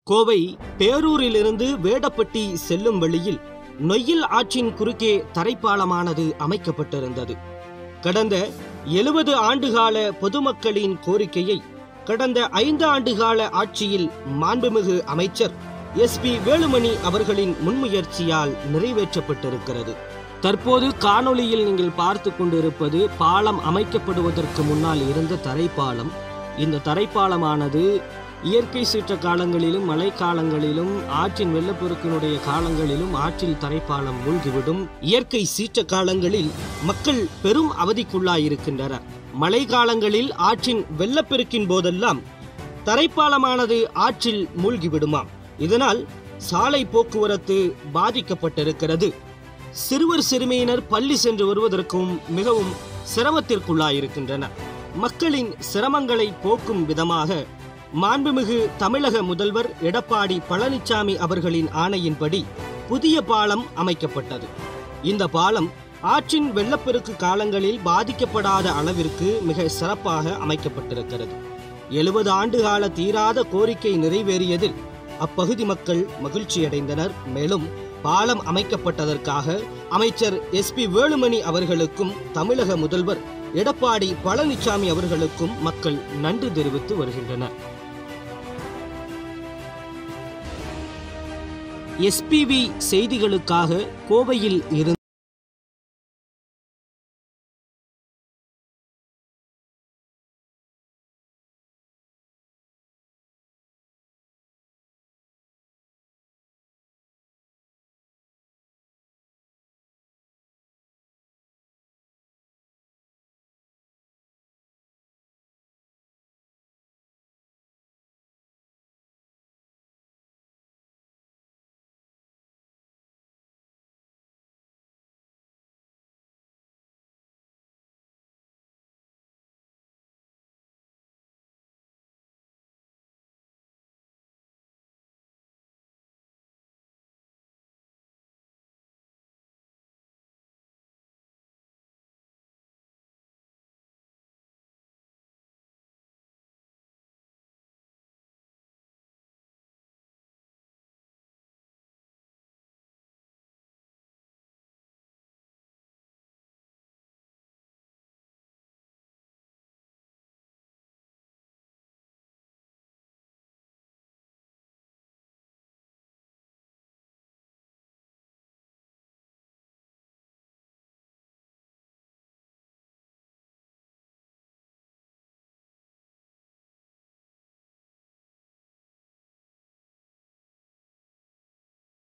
கோவை பேரூரிலிருந்து வேடப்பட்டி செல்லும் வழியில் நொய்யில் ஆற்றின் குறுக்கே தரைப்பாலமானது அமைக்கப்பட்டிருந்தது கடந்த எழுபது ஆண்டுகால பொதுமக்களின் கோரிக்கையை கடந்த ஐந்து ஆண்டுகால ஆட்சியில் மாண்புமிகு அமைச்சர் எஸ் பி வேலுமணி அவர்களின் முன்முயற்சியால் நிறைவேற்றப்பட்டிருக்கிறது தற்போது காணொளியில் நீங்கள் பார்த்து கொண்டிருப்பது பாலம் அமைக்கப்படுவதற்கு முன்னால் இருந்த தரைப்பாலம் இந்த தரைப்பாலமானது இயற்கை சீற்ற காலங்களிலும் மழை காலங்களிலும் ஆற்றின் வெள்ளப்பெருக்கினுடைய காலங்களிலும் ஆற்றில் தரைப்பாலம் மூழ்கிவிடும் இயற்கை சீற்ற காலங்களில் மக்கள் பெரும் அவதிக்குள்ளாயிருக்கின்றனர் மழை காலங்களில் ஆற்றின் வெள்ளப்பெருக்கின் போதெல்லாம் தரைப்பாலமானது ஆற்றில் மூழ்கிவிடுமாம் இதனால் சாலை போக்குவரத்து பாதிக்கப்பட்டிருக்கிறது சிறுவர் சிறுமியினர் பள்ளி சென்று வருவதற்கும் மிகவும் சிரமத்திற்குள்ளாயிருக்கின்றனர் மக்களின் சிரமங்களை போக்கும் விதமாக மாண்புமிகு தமிழக முதல்வர் எடப்பாடி பழனிசாமி அவர்களின் ஆணையின்படி புதிய பாலம் அமைக்கப்பட்டது இந்த பாலம் ஆற்றின் வெள்ளப்பெருக்கு காலங்களில் பாதிக்கப்படாத அளவிற்கு மிக சிறப்பாக அமைக்கப்பட்டிருக்கிறது எழுபது ஆண்டுகால தீராத கோரிக்கை நிறைவேறியதில் அப்பகுதி மக்கள் மகிழ்ச்சியடைந்தனர் மேலும் பாலம் அமைக்கப்பட்டதற்காக அமைச்சர் எஸ் பி வேலுமணி அவர்களுக்கும் தமிழக முதல்வர் எடப்பாடி பழனிசாமி அவர்களுக்கும் மக்கள் நன்றி தெரிவித்து வருகின்றனர் எஸ்பிவி செய்திகளுக்காக கோவையில் இருந்து